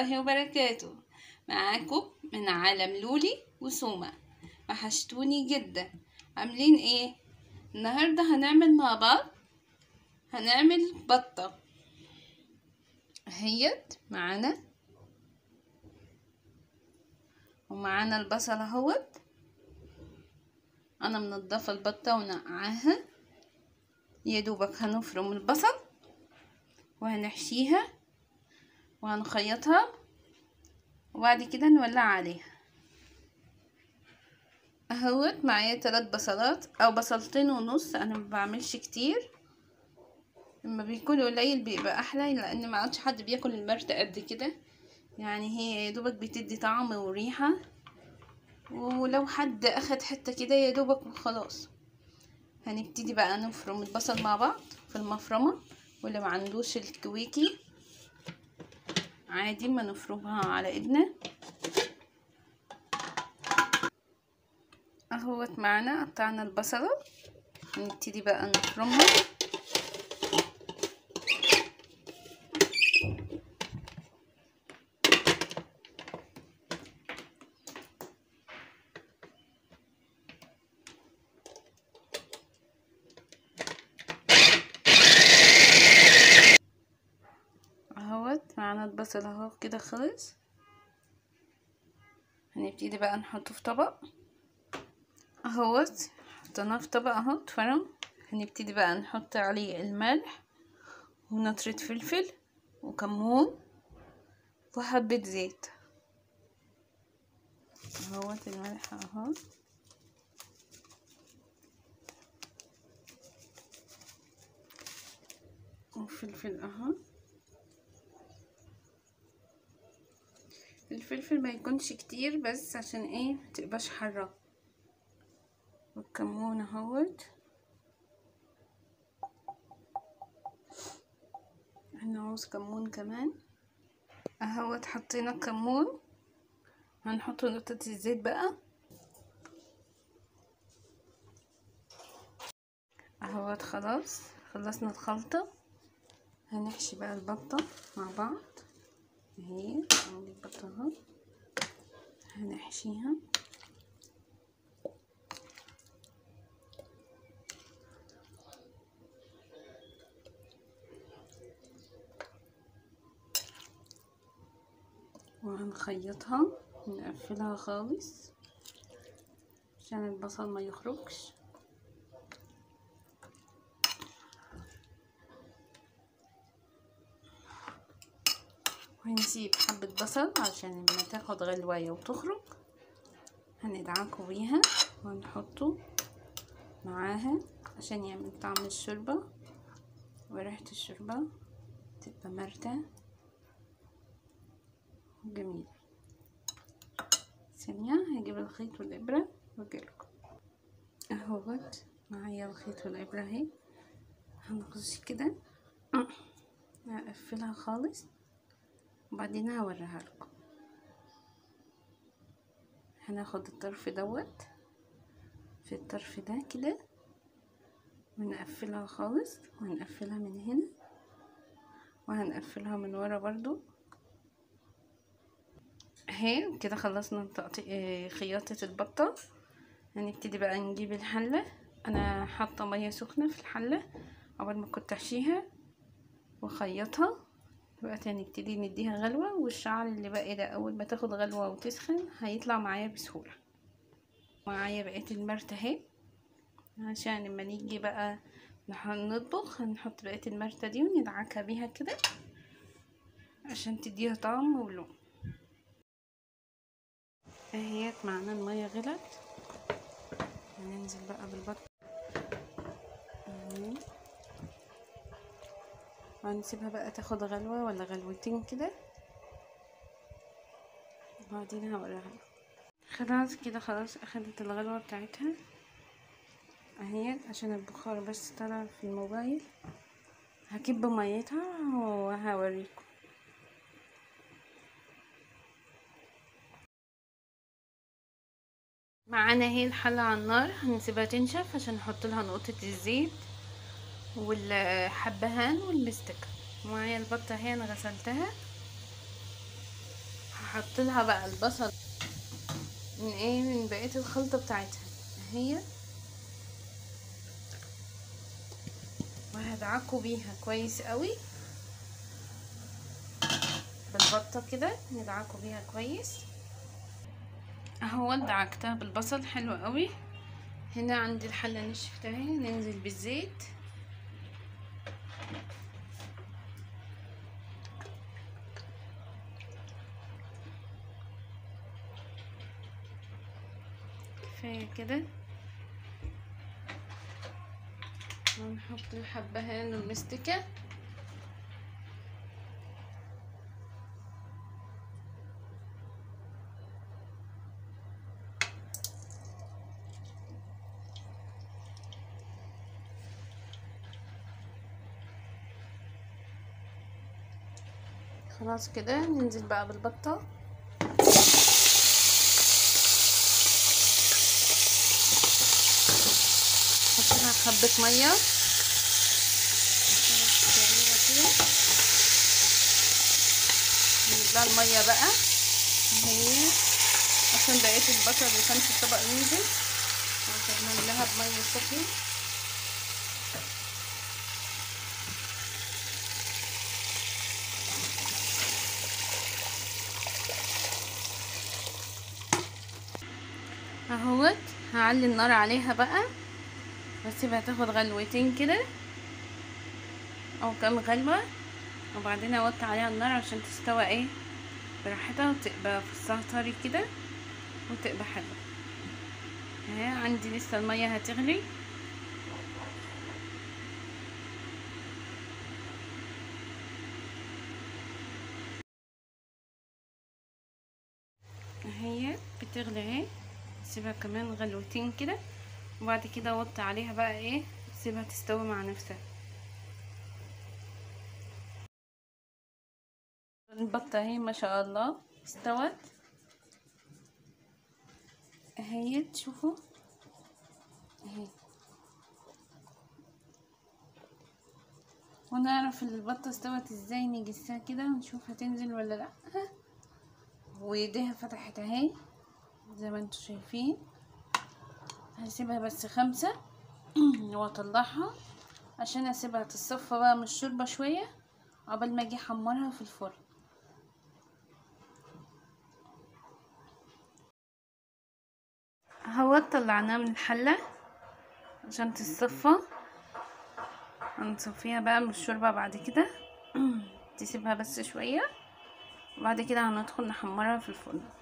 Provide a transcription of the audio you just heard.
الله وبركاته معاكم من عالم لولي وسومة وحشتوني جدا عاملين ايه النهاردة هنعمل مع بعض هنعمل بطة اهيت معانا ومعانا البصل اهوت انا منضفة البطة ونقعاها يا دوبك هنفرم البصل وهنحشيها وهنخيطها وبعد كده نولع عليها اهوت معايا تلات بصلات او بصلتين ونص انا ما بعملش كتير لما بيكون قليل بيبقى احلى لان ما عادش حد بياكل المرتة قد كده يعني هي يا دوبك بتدي طعم وريحة ولو حد اخد حتة كده يا دوبك خلاص هنبتدي بقى نفرم البصل مع بعض في المفرمة واللي ما عندوش الكويكي عادي ما نفرمها على ايدنا اهوت معانا قطعنا البصلة نبتدي بقى نفرمها اهوت معانا البصل اهو كده خلص هنبتدي بقى نحطه في طبق اهوت حطيناه في طبق اهو اتفرم هنبتدي بقى نحط عليه الملح ونطرة فلفل وكمون وحبة زيت اهوت الملح اهو وفلفل اهو الفلفل ما يكونش كتير بس عشان ايه متبقاش حرة والكمون اهوت احنا عاوز كمون كمان اهوت حطينا الكمون هنحط نقطة الزيت بقى اهوت خلاص خلصنا الخلطة هنحشي بقى البطة مع بعض اهي عندي البطة اهو هنحشيها وهنخيطها نقفلها خالص عشان البصل ما يخرجش وهنسيب حبة بصل عشان لما تاخد غلواية وتخرج هندعكه بيها وهنحطه معاها عشان يعمل طعم الشوربة وريحة الشوربة تبقى مرتة جميلة ثانية هجيب الخيط والإبرة واجيلكم اهوت معايا الخيط والإبرة اهي هنخش كده هقفلها خالص وبعدين هوريها لكم هناخد الطرف دوت في الطرف ده كده ونقفلها خالص وهنقفلها من هنا وهنقفلها من ورا برضو اهي كده خلصنا خياطة البطة هنبتدي بقى نجيب الحلة انا حاطة مية سخنة في الحلة اول ما كنت احشيها واخيطها دلوقتي هنبتدي نديها غلوة والشعر اللي باقي ده اول ما تاخد غلوة وتسخن هيطلع معايا بسهولة معايا بقية المرتة اهي عشان لما نيجي بقى نطبخ هنحط بقية المرتة دي وندعكها بيها كده عشان تديها طعم ولون اهيت معانا المية غلت هننزل بقى بالبط وهنسيبها بقى تاخد غلوة ولا غلوتين كده وبعدين هوريها خلاص كده خلاص اخدت الغلوة بتاعتها اهيت عشان البخار بس طلع في الموبايل هكب ميتها وهوريكم معانا اهي الحلة على النار هنسيبها تنشف عشان نحط لها نقطة الزيت والحبهان والمستكة معايا البطة اهي انا غسلتها هحط لها بقى البصل من ايه من بقيه الخلطه بتاعتها هي وهدعكوا بيها كويس قوي بالبطه كده ندعكوا بيها كويس اهو دعكتها بالبصل حلو قوي هنا عندي الحله نشفت اهي ننزل بالزيت كفايه كده ونحط الحبهان المستكه خلاص كده ننزل بقى بالبطة نحط لها حبة مية نجيب لها المية بقى هي عشان بقية البصل اللي كان في الطبق ينزل وهكمل لها بمية سخنة اهوت هعلي النار عليها بقى واسيبها تاخد غلوتين كده او كام غلوة وبعدين اوطي عليها النار عشان تستوى ايه براحتها وتبقى فصها طري كده وتبقى حلوة اهي عندي لسه المية هتغلي اهي بتغلي اهي سيبها كمان غلوتين كده وبعد كده اوطي عليها بقى ايه سيبها تستوي مع نفسها البطة اهي ما شاء الله استوت اهي تشوفوا اهي ونعرف البطة استوت ازاي نجسها كده ونشوف هتنزل ولا لا وايديها فتحت اهي زي ما انتوا شايفين هسيبها بس خمسة واطلعها عشان اسيبها تتصفى بقى من الشوربة شوية قبل ما اجي احمرها في الفرن اهوت طلعناها من الحلة عشان تتصفى هنصفيها بقى من الشوربة بعد كده تسيبها بس شوية وبعد كده هندخل نحمرها في الفرن